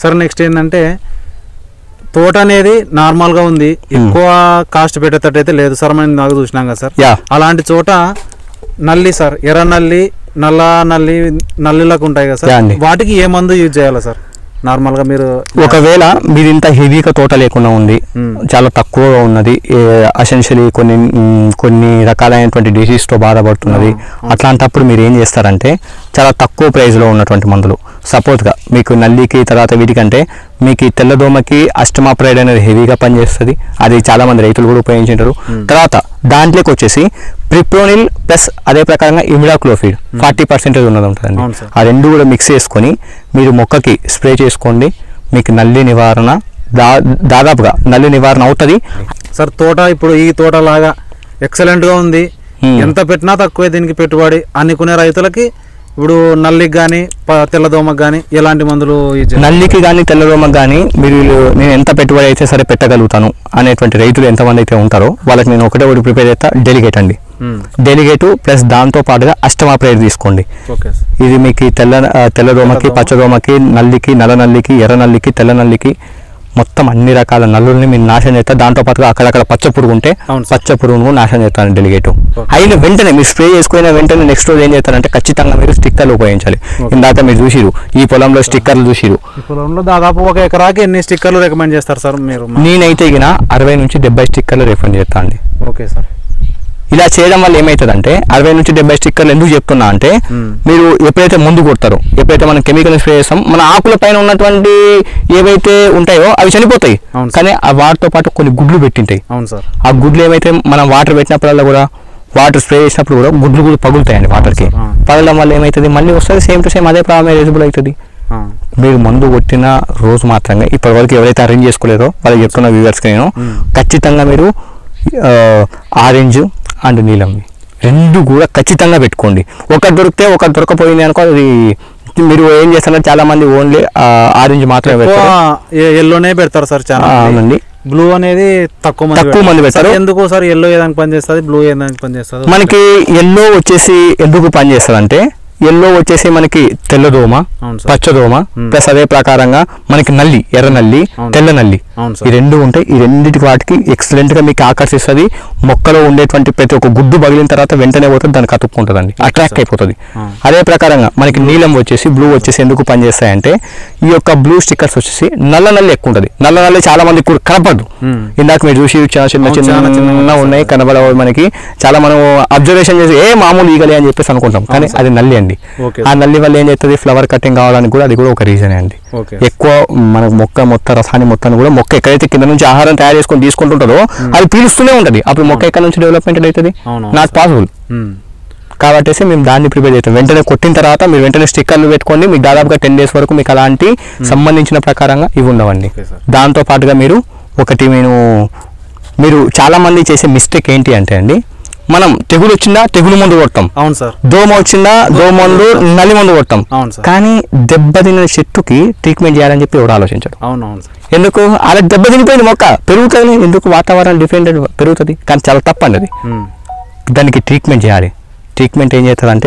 Sir next ఏంటంటే తోట అనేది నార్మల్గా ఉంది ఎక్కువ కాస్ట్ పెట్టేటట్టయితే లేదు సార్ మనం నాకు చూసినాం కదా సార్ యా అలాంటి చోట నల్లి సార్ ఎర్ర నల్లి నల్ల నల్లి నల్లిలకు ఉంటాయి కదా యా సార్ అండి. వాటికి ఏ మందు యూజ్ చేయాలి సార్ నార్మల్గా మీరు ఒకవేళ మీది ఇంత హెవీగా తోట లేకుండా ఉంది మ్మ్. చాలా తక్కువగా ఉన్నది అసెన్షియలీ కొన్ని మ్, కొన్ని రకాలైనటువంటి డిసీజ్తో బాధపడుతున్నది అట్లాంటప్పుడు మీరు ఏం చేస్తారంటే చాలా తక్కువ ప్రైస్లో ఉన్నటువంటి మందులు సపోజ్గా మీకు నల్లికి తర్వాత వీటికంటే మీకు ఈ తెల్లదోమకి అష్టమాప్రైడ్ అనేది హెవీగా పనిచేస్తుంది అది చాలా మంది రైతులు కూడా ఉపయోగించుంటారు తర్వాత దాంట్లోకి వచ్చేసి ప్రిప్రోనిల్ ప్లస్ అదే ప్రకారంగా ఇమిడాక్లోఫిడ్ ఫార్టీ పర్సెంటేజ్ ఉన్నది ఉంటుందండి అవును సార్. ఆ రెండు కూడా మిక్స్ చేసుకొని మీరు మొక్కకి స్ప్రే చేసుకోండి మీకు నల్లి నివారణ దా దాదాపుగా నల్లి నివారణ అవుతుంది సార్ తోట ఇప్పుడు ఈ తోట లాగా ఎక్సలెంట్ గా ఉంది Hmm. ఎంత పెట్టినా తక్కువే దీనికి పెట్టుబడి అనుకునే రైతులకి ఇప్పుడు నల్లికి కానీ తెల్లదోమకు కానీ ఎలాంటి మందులు యూజ్ చేయాలి? నల్లికి కానీ తెల్లదోమకు కానీ మీరు నేను ఎంత పెట్టుబడి అయితే సరే పెట్టగలుగుతాను అనేటువంటి రైతులు ఎంతమంది అయితే ఉంటారో వాళ్ళకి నేను ఒకటే ఒకటి ప్రిపేర్ చేస్తా డెలిగేట్ అండి Hmm. డెలిగేటు ప్లస్ దాంతో పాటుగా అష్టమా ప్రేర్ తీసుకోండి ఓకే సార్ ఇది మీకు ఈ తెల్ల ఆ, తెల్లదోమకి తెల్లదోమ. పచ్చదోమకి నల్లికి నల్ల నల్లికి ఎర్ర నల్లికి తెల్ల నల్లికి మొత్తం అన్ని రకాల నల్లుల్ని మీరు నాశనం చేస్తారు దాంతో పాటుగా అక్కడక్కడ పచ్చ పురుగు ఉంటే అవును సార్. పచ్చ పురుగును నాశనం చేస్తాను డెలిగేట్ ఓకే. అయిన వెంటనే మీరు స్ప్రే చేసుకున్న వెంటనే నెక్స్ట్ రోజు ఏం చేస్తారంటే ఖచ్చితంగా మీరు స్టిక్కర్లు ఉపయోగించాలి ఓకే. ఇందాక మీరు చూసిరు ఈ పొలంలో స్టిక్కర్లు చూసిరు ఈ పొలంలో దాదాపు ఒక ఎకరాకి ఎన్ని స్టిక్కర్లు రికమెండ్ చేస్తారు సార్ మీరు నేనైతే ఇగిన అరవై నుంచి డెబ్బై స్టిక్కర్లు రిఫండ్ చేస్తాను అండి ఓకే సార్ ఇలా చేయడం వల్ల ఏమవుతుందంటే అరవై నుంచి డెబ్బై స్టిక్కర్లు ఎందుకు చెప్తున్నా అంటే మ్మ్. మీరు ఎప్పుడైతే ముందు కొడతారో ఎప్పుడైతే మనం కెమికల్ స్ప్రే చేస్తాం మన ఆకుల పైన ఉన్నటువంటి ఏవైతే ఉంటాయో అవి చనిపోతాయి అవును సార్. కానీ ఆ వాటితో పాటు కొన్ని గుడ్లు పెట్టింటాయి అవును సార్ ఆ గుడ్లు ఏమైతే మనం వాటర్ పెట్టినప్పుడల్లా కూడా వాటర్ స్ప్రే చేసినప్పుడు కూడా గుడ్లు కూడా పగులుతాయండి వాటర్కి సార్, ఆ. పగలడం వల్ల ఏమవుతుంది మళ్ళీ వస్తుంది సేమ్ టు సేమ్ అదే ప్రాబ్లం ఎలిజిబుల్ అవుతుంది ఆ, మీరు మందు కొట్టిన రోజు మాత్రంగా ఇప్పటి వరకు ఎవరైతే అరేంజ్ చేసుకోలేదో వాళ్ళకి చెప్తున్న వ్యూవర్స్కి నేను మ్మ్. ఖచ్చితంగా మీరు ఆరెంజ్ అండ్ నీలం రెండు కూడా ఖచ్చితంగా పెట్టుకోండి ఒకటి దొరికితే ఒకటి దొరకపోయింది అనుకో అది మీరు ఏం చేస్తారంటే చాలా మంది ఓన్లీ ఆరెంజ్ మాత్రమే ఎక్కువ పెడతారు ఎల్లోనే పెడతారు సార్ చాలా ఆ, అవునండి బ్లూ అనేది తక్కువ మంది తక్కువ మంది పెడతారు. పెడతారు. సార్ ఎందుకు సార్ ఎల్లో ఏదానికి పని చేస్తుంది బ్లూ ఏదానికి పని చేస్తుంది మనకి ఎల్లో వచ్చేసి ఎందుకు పనిచేస్తుంది అంటే ఎల్లో వచ్చేసి మనకి తెల్లదోమ అవును సార్ పచ్చదోమ మ్మ్. ప్లస్ అదే ప్రకారంగా మనకి నల్లి ఎర్ర నల్లి అవును. తెల్ల నల్లి అవును ఈ సార్ రెండు ఉంటాయి ఈ రెండింటికి వాటికి ఎక్సలెంట్ గా మీకు ఆకర్షిస్తుంది మొక్కలో ఉండేటువంటి ప్రతి ఒక్క గుడ్డు పగిలిన తర్వాత వెంటనే పోతుంది దానికి అతుక్కుంటుందండి అట్రాక్ట్ అయిపోతుంది ఆ. అదే ప్రకారంగా మనకి నీలం వచ్చేసి బ్లూ వచ్చేసి ఎందుకు పనిచేస్తాయంటే ఈ యొక్క బ్లూ స్టిక్కర్స్ వచ్చేసి నల్ల నల్లి ఎక్కువ ఉంటుంది నల్ల నల్లి చాలా మంది కూడా కనపడదు మ్మ్. ఇందాక మీరు చూసి చిన్న చిన్న అవును, చాలా చిన్న చిన్నగా చిన్న ఉన్నాయి కనబడవు మనకి చాలా మనం అబ్జర్వేషన్ చేసి ఏ మామూలు ఈగలే అని చెప్పేసి అనుకుంటాం కానీ అవును సార్. అది నల్లి అండి ఓకే ఆ నల్లి వల్ల ఏం చేస్తుంది ఫ్లవర్ కటింగ్ కావడానికి కూడా అది కూడా ఒక రీజనే అండి ఓకే ఎక్కువ మనకు మొక్క మొత్తం రసాన్ని మొత్తాన్ని కూడా మొక్క ఎక్కడైతే కింద నుంచి ఆహారం తయారు చేసుకొని తీసుకుంటుంటుందో అది పీలుస్తూనే ఉంటుంది అప్పుడు మొక్క ఎక్కడ నుంచి డెవలప్మెంట్ అవుతుంది అవును, నాట్ పాసిబుల్ మ్మ్. కాబట్టి మేము దాన్ని ప్రిపేర్ చేస్తాం వెంటనే కొట్టిన తర్వాత మీరు వెంటనే స్టిక్కర్లు పెట్టుకోండి మీకు దాదాపుగా టెన్ డేస్ వరకు మీకు అలాంటి సంబంధించిన ప్రకారంగా ఇవి ఉండవండి ఓకే సార్ దాంతో పాటుగా మీరు ఒకటి నేను మీరు చాలా మంది చేసే మిస్టేక్ ఏంటి అంటే అండి మనం తెగులు వచ్చిందా తెగులు మందు కొడతాం అవును సార్ దోమ వచ్చిందా దోమ మందు నల్లి మందు కొడతాం అవును సార్ కానీ దెబ్బతిన్న చెట్టుకి ట్రీట్మెంట్ చేయాలని చెప్పి ఎవరు ఆలోచించడు అవును అవును సార్ ఎందుకు అలా దెబ్బ తినిపోయింది మొక్క పెరుగుతుంది ఎందుకు వాతావరణం డిఫరెంట్ పెరుగుతుంది కానీ చాలా తప్పండి అది మ్మ్. దానికి ట్రీట్మెంట్ చేయాలి ట్రీట్మెంట్ ఏం చేస్తుందంటే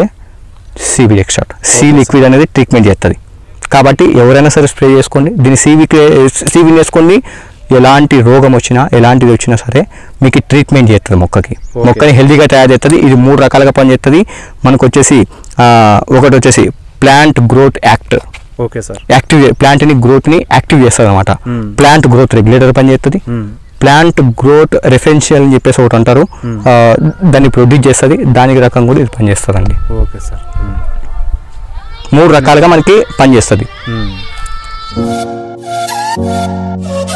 సీవీ ఎక్స్ట్రాట్ సీ లిక్విడ్ అనేది ట్రీట్మెంట్ చేస్తుంది కాబట్టి ఎవరైనా సరే స్ప్రే చేసుకోండి దీన్ని సీవీ సీవీ వేసుకోండి ఎలాంటి రోగం వచ్చినా ఎలాంటిది వచ్చినా సరే మీకు ట్రీట్మెంట్ చేస్తుంది మొక్కకి Okay. మొక్కని హెల్తీగా తయారు చేస్తుంది ఇది మూడు రకాలుగా పనిచేస్తుంది మనకు వచ్చేసి ఆ, ఒకటి వచ్చేసి plant growth actor okay sir active ప్లాంట్ని గ్రోత్ని యాక్టివ్ చేస్తుంది అనమాట Hmm. ప్లాంట్ గ్రోత్ రెగ్యులేటర్ పనిచేస్తుంది మ్మ్. ప్లాంట్ గ్రోత్ రెఫరెన్షియల్ అని చెప్పేసి ఒకటి అంటారు Hmm. ఆ, దాన్ని ప్రొడ్యూస్ చేస్తుంది దానికి రకం కూడా ఇది పనిచేస్తుందండి ఓకే సార్ మ్మ్. మూడు రకాలుగా మనకి పనిచేస్తుంది మ్మ్.